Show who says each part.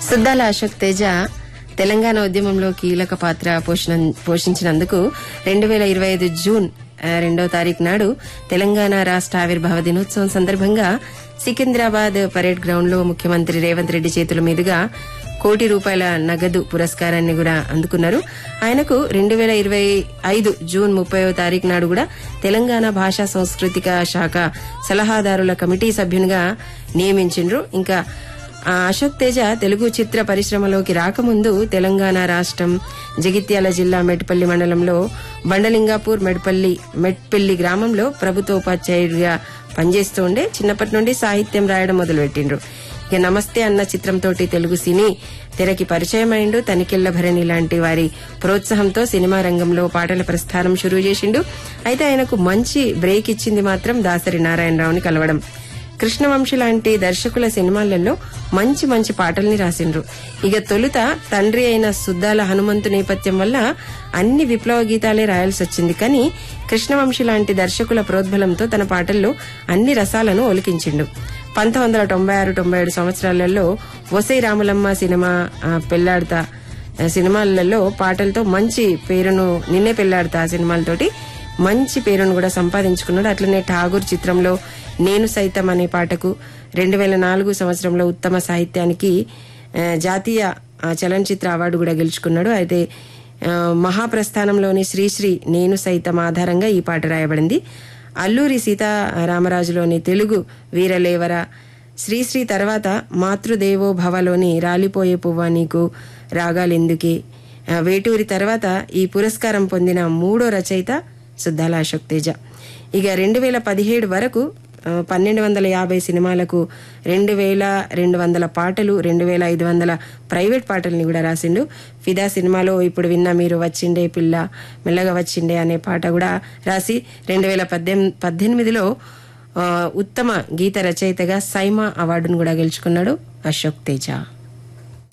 Speaker 1: సుద్దాల అశోక్ తేజ తెలంగాణ ఉద్యమంలో కీలక పాత్ర పోషణ- పోషించినందుకు రెండు వేల ఇరవై ఐదు జూన్ ఆ, రెండో తారీఖు నాడు తెలంగాణ రాష్ట ఆవిర్భావ దినోత్సవం సందర్భంగా సికింద్రాబాద్ పరేడ్ గ్రౌండ్ లో ముఖ్యమంత్రి రేవంత్ రెడ్డి చేతుల మీదుగా కోటి రూపాయల నగదు పురస్కారాన్ని కూడా అందుకున్నారు ఆయనకు రెండు వేల ఇరవై ఐదు జూన్ ముప్పై తారీఖు నాడు కూడా తెలంగాణ భాషా సాంస్కృతిక శాఖ సలహాదారుల కమిటీ సభ్యునిగా నియమించిండ్రు ఇంకా ఆ అశోక్ తేజ తెలుగు చిత్ర పరిశ్రమలోకి రాకముందు తెలంగాణ రాష్ట్రం జగిత్యాల జిల్లా మెట్పల్లి మండలంలో బండలింగాపూర్ మెడ్పల్లి మెట్పల్లి గ్రామంలో ప్రభుత్వ ఉపాధ్యాయుడిగా పనిచేస్తూ ఉండే చిన్నప్పటి నుండి సాహిత్యం రాయడం మొదలుపెట్టిండ్రు ఇక నమస్తే అన్న చిత్రంతో తెలుగు సినీ తెరకి పరిచయం అయిండు తనికెళ్ల భరణి లాంటి వారి ప్రోత్సాహంతో సినిమా రంగంలో పాటల ప్రస్థానం షురూ చేసిండు అయితే ఆయనకు మంచి బ్రేక్ ఇచ్చింది మాత్రం దాసరి నారాయణరావుని కలవడం కృష్ణవంశి లాంటి దర్శకుల సినిమాలలో మంచి మంచి పాటల్ని రాసిండ్రు ఇక తొలుత తండ్రి అయిన సుద్దాల హనుమంతు నేపథ్యం వల్ల అన్ని విప్లవ గీతాలే రాయాల్సి వచ్చింది కానీ కృష్ణవంశి లాంటి దర్శకుల ప్రోద్బలంతో తన పాటల్లో అన్ని రసాలను ఒలికించిండు పంతొమ్మిది వందల తొంభై ఆరు తొంభై ఏడు సంవత్సరాలలో ఒసై రాములమ్మ సినిమా ఆ, పెళ్లాడతా ఆ, సినిమాలలో పాటలతో మంచి పేరును నిన్నే పెళ్లాడతా ఆ సినిమాలతోటి మంచి పేరును కూడా సంపాదించుకున్నాడు అట్లనే ఠాగూర్ చిత్రంలో నేను సైతం అనే పాటకు రెండు వేల నాలుగు సంవత్సరంలో ఉత్తమ సాహిత్యానికి ఆ, జాతీయ ఆ, చలనచిత్ర అవార్డు కూడా గెలుచుకున్నాడు అయితే ఆ, మహాప్రస్థానంలోని శ్రీశ్రీ నేను సైతం ఆధారంగా ఈ పాట రాయబడింది అల్లూరి సీతారామరాజులోని తెలుగు వీరలేవర శ్రీశ్రీ తర్వాత మాతృదేవో భవలోని రాలిపోయే పువ్వా నీకు రాగాలెందుకే ఆ, వేటూరి తర్వాత ఈ పురస్కారం పొందిన మూడో రచయిత సుద్దాల అశోక్ తేజ ఇక రెండు వేల పదిహేడు వరకు ఆ, పన్నెండు వందల యాభై సినిమాలకు రెండు వేల రెండు వందల పాటలు రెండు వేల ఐదు వందల ప్రైవేట్ పాటల్ని కూడా రాసిండు ఫిదా సినిమాలో ఇప్పుడు విన్న మీరు వచ్చిండే పిల్ల మెల్లగా వచ్చిండే అనే పాట కూడా రాసి రెండు వేల పద్దెనిమిది పద్దెనిమిదిలో ఆ, ఉత్తమ గీత రచయితగా సైమా అవార్డును కూడా గెలుచుకున్నాడు అశోక్ తేజ